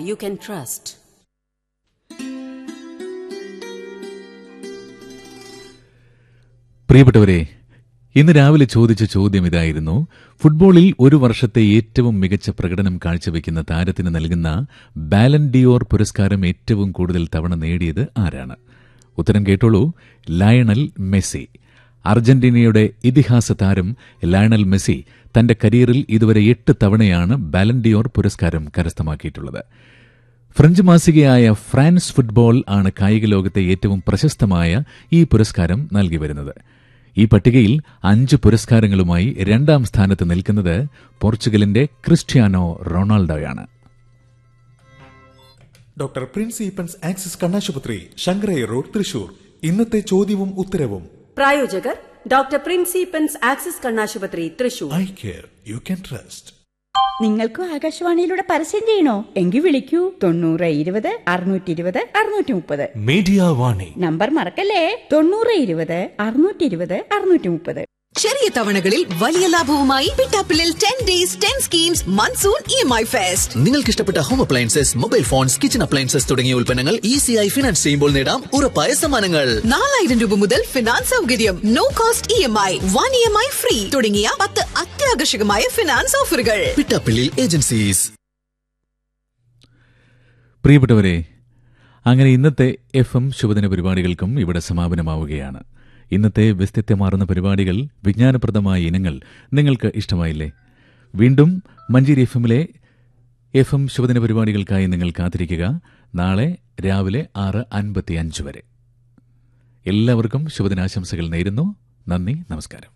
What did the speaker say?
you can trust. പ്രിയപ്പെട്ടവരെ ഇന്ന് രാവിലെ ചോദിച്ച ചോദ്യം ഇതായിരുന്നു ഫുട്ബോളിൽ ഒരു വർഷത്തെ ഏറ്റവും മികച്ച പ്രകടനം കാഴ്ചവെക്കുന്ന താരത്തിന് നൽകുന്ന ബാലൻഡിയോർ പുരസ്കാരം ഏറ്റവും കൂടുതൽ തവണ നേടിയത് ആരാണ് ഉത്തരം കേട്ടോളൂ ലയണൽ മെസ്സി അർജന്റീനയുടെ ഇതിഹാസ താരം ലയണൽ മെസ്സി തന്റെ കരിയറിൽ ഇതുവരെ എട്ട് തവണയാണ് ബാലൻഡിയോർ പുരസ്കാരം കരസ്ഥമാക്കിയിട്ടുള്ളത് ഫ്രഞ്ച് മാസികയായ ഫ്രാൻസ് ഫുട്ബോൾ ആണ് കായിക ലോകത്തെ ഏറ്റവും പ്രശസ്തമായ ഈ പുരസ്കാരം നൽകി വരുന്നത് ഈ പട്ടികയിൽ അഞ്ച് പുരസ്കാരങ്ങളുമായി രണ്ടാം സ്ഥാനത്ത് നിൽക്കുന്നത് പോർച്ചുഗലിന്റെ ക്രിസ്ത്യാനോ റൊണാൾഡോയാണ് ഡോക്ടർ പ്രിൻസ് ഈപ്പൻസ് ആക്സിസ് കണ്ണാശുപത്രി ശങ്കരയ്യ റോഡ് തൃശൂർ ഇന്നത്തെ ചോദ്യവും ഉത്തരവും പ്രായോജകർ ഡോക്ടർ പ്രിൻസിപ്പൻസ് ആക്സിസ് കണ്ണാശുപത്രി Thrissur eye care you can trust നിങ്ങൾക്കും ആകാശവാണിയിലൂടെ പരസ്യം ചെയ്യണോ എങ്കിൽ വിളിക്കൂ തൊണ്ണൂറ് ഇരുപത് അറുന്നൂറ്റി ഇരുപത് അറുന്നൂറ്റി മുപ്പത് മീഡിയ വാണി നമ്പർ മറക്കല്ലേ തൊണ്ണൂറ് ഇരുപത് അറുന്നൂറ്റി ഇരുപത് അറുന്നൂറ്റി മുപ്പത് ചെറിയ തവണകളിൽ വലിയ ലാഭവുമായി പിട്ടാപ്പിളിൽ ten days ten schemes monsoon E M I fest നിങ്ങൾക്ക് ഇഷ്ടപ്പെട്ട home appliances mobile phones kitchen appliances തുടങ്ങിയ ഉൽപ്പന്നങ്ങൾ ഈസിയായി ഫിനാൻസ് ചെയ്യുമ്പോൾ നേടാം ഉറപ്പായ സമ്മാനങ്ങൾ നാലായിരം രൂപ മുതൽ ഫിനാൻസ് സൗകര്യം no cost E M I one E M I free തുടങ്ങിയ പത്ത് അത്യാകർഷകമായ ഫിനാൻസ് ഓഫറുകൾ പിട്ടാപ്പിള്ളി ഏജൻസീസ് പ്രിയപ്പെട്ടവരെ അങ്ങനെ ഇന്നത്തെ എഫ് എം ശുഭദിന പരിപാടികൾക്കും ഇവിടെ സമാപനമാവുകയാണ് ഇന്നത്തെ വ്യസ്തിത്വമാർന്ന പരിപാടികൾ വിജ്ഞാനപ്രദമായ ഇനങ്ങൾ നിങ്ങൾക്ക് ഇഷ്ടമായില്ലേ വീണ്ടും മഞ്ചേരി എഫ് എമ്മിലെ എഫ് എം ശുഭദിന പരിപാടികൾക്കായി നിങ്ങൾ കാത്തിരിക്കുക നാളെ രാവിലെ ആറ് അൻപത്തി അഞ്ച് വരെ എല്ലാവർക്കും ശുഭദിനാശംസകൾ നേരുന്നു നന്ദി നമസ്കാരം